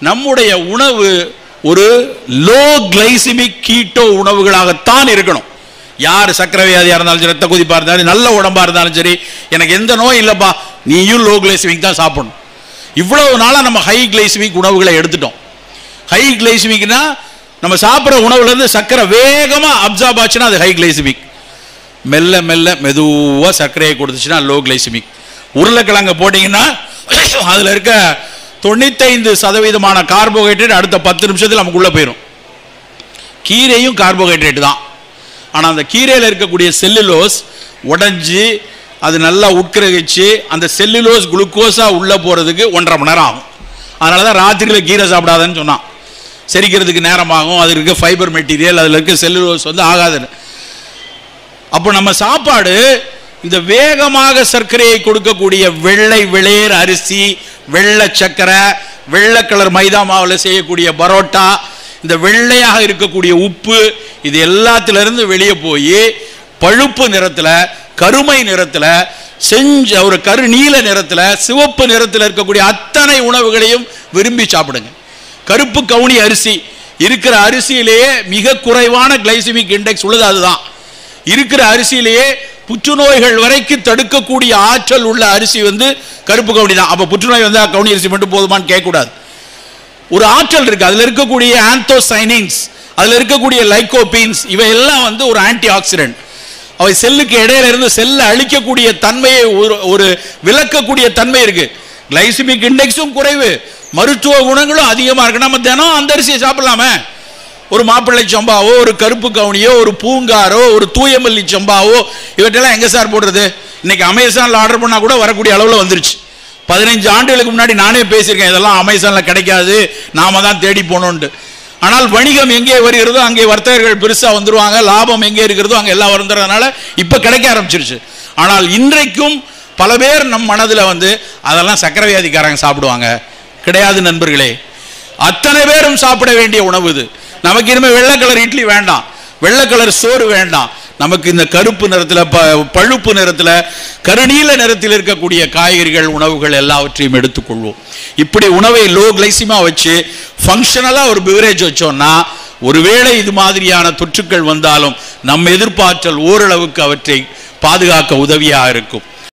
நம்முடைய உணவு ஒரு லோ கிளைசிமிக் கீட்டோ உணவுகளாகத்தான் இருக்கணும் யார் சக்கரை வியாதியாக இருந்தாலும் சரி ரத்த கொதிப்பாக இருந்தாலும் நல்ல உடம்பா இருந்தாலும் சரி எனக்கு எந்த நோய் இல்லைப்பா நீயும் லோ கிளைசிமிக் தான் சாப்பிடணும் இவ்வளவு நாளாக நம்ம ஹை கிளைசிமிக் உணவுகளை எடுத்துட்டோம் ஹை கிளைசிமிக்னா நம்ம சாப்பிட்ற உணவுலேருந்து சர்க்கரை வேகமாக அப்சார்ப் ஆச்சுன்னா அது ஹை கிளைசிமிக் மெல்ல மெல்ல மெதுவாக சர்க்கரையை கொடுத்துச்சுன்னா லோ கிளைசிமிக் உருளைக்கிழங்க போட்டிங்கன்னா அதில் இருக்க தொண்ணூத்தைந்து சதவீதமான கார்போஹைட்ரேட் அடுத்த பத்து நிமிஷத்தில் நமக்குள்ளே போயிடும் கீரையும் கார்போஹைட்ரேட் தான் ஆனால் அந்த கீரையில் இருக்கக்கூடிய செல்லுலோஸ் உடைஞ்சு அது நல்லா உட்கிரகிச்சு அந்த செல்லுலோஸ் குளுக்கோஸாக உள்ளே போகிறதுக்கு ஒன்றரை மணி நேரம் ஆகும் அதனால தான் ராத்திரியில் கீரை சாப்பிடாதன்னு சொன்னான் செரிக்கிறதுக்கு நேரமாகும் அதில் இருக்க ஃபைபர் மெட்டீரியல் அதில் இருக்க செல்லுலோஸ் வந்து ஆகாதுன்னு அப்போ நம்ம சாப்பாடு இந்த வேகமாக சர்க்கரையை கொடுக்கக்கூடிய வெள்ளை வெளியேர் அரிசி வெள்ளை சர்க்கரை வெள்ளை கலர் மைதா மாவில் செய்யக்கூடிய பரோட்டா இந்த வெள்ளையாக இருக்கக்கூடிய உப்பு இது எல்லாத்திலிருந்து வெளியே போய் பழுப்பு நிறத்தில் கருமை நிறத்தில் செஞ்ச ஒரு கரு நீல நிறத்தில் சிவப்பு நிறத்தில் இருக்கக்கூடிய அத்தனை உணவுகளையும் விரும்பி சாப்பிடுங்க கருப்பு கவுனி அரிசி இருக்கிற அரிசியிலேயே மிக குறைவான கிளைசிமிக் இண்டெக்ஸ் உள்ளது அதுதான் இருக்கிற அரிசியிலேயே புற்றுநோய்கள் வரைக்கும் தடுக்கக்கூடிய ஆற்றல் உள்ள அரிசி வந்து கருப்பு கவுனி தான் அப்போ புற்றுநோய் வந்து கவுனி அரிசி மட்டும் போதுமான்னு கேட்கக்கூடாது ஒரு ஆற்றல் இருக்கு அதுல இருக்கக்கூடிய ஆந்தோசைனின்ஸ் அதுல இருக்கக்கூடிய லைகோபீன்ஸ் இவை எல்லாம் வந்து ஒரு ஆன்டி ஆக்சிடென்ட் அவை செல்லுக்கு இடையில இருந்து செல்லை அழிக்கக்கூடிய தன்மையை ஒரு ஒரு விளக்கக்கூடிய தன்மை இருக்கு கிளைசிமிக் இண்டெக்ஸும் குறைவு மருத்துவ குணங்களும் அதிகமா இருக்கு நம்ம தினம் அந்த அரிசியை சாப்பிடலாமே ஒரு மாப்பிள்ளை சம்பாவோ ஒரு கருப்பு கவுனியோ ஒரு பூங்காரோ ஒரு தூயமல்லி சம்பாவோ இவற்றெல்லாம் எங்க சார் போடுறது இன்னைக்கு அமேசான்ல ஆர்டர் பண்ணா கூட வரக்கூடிய அளவுல வந்துருச்சு பதினைஞ்சு ஆண்டுகளுக்கு முன்னாடி நானே பேசியிருக்கேன் இதெல்லாம் அமேசான்ல கிடைக்காது நாம தான் தேடி போகணுன்ட்டு ஆனால் வணிகம் எங்கே வருகிறதோ அங்கே வர்த்தகர்கள் பெருசா வந்துருவாங்க லாபம் எங்கே இருக்கிறதோ அங்கே எல்லாம் வந்துறதுனால இப்ப கிடைக்க ஆரம்பிச்சிருச்சு ஆனால் இன்றைக்கும் பல பேர் நம் மனதில் வந்து அதெல்லாம் சக்கரை வியாதிக்காரங்க சாப்பிடுவாங்க கிடையாது நண்பர்களே அத்தனை பேரும் சாப்பிட வேண்டிய உணவு இது நமக்கு இனிமே வெள்ளை கலர் இட்லி வேண்டாம் வெள்ளை கலர் சோறு வேண்டாம் நமக்கு இந்த கருப்பு நிறத்தில் ப பழுப்பு நிறத்தில் கருநீல நிறத்தில் இருக்கக்கூடிய காய்கறிகள் உணவுகள் எல்லாவற்றையும் எடுத்துக்கொள்வோம் இப்படி உணவை லோ கிளைசிமா வச்சு ஃபங்க்ஷனலாக ஒரு பிவரேஜ் வச்சோம்னா ஒருவேளை இது மாதிரியான தொற்றுக்கள் வந்தாலும் நம் எதிர்ப்பாற்றல் ஓரளவுக்கு அவற்றை பாதுகாக்க உதவியாக இருக்கும்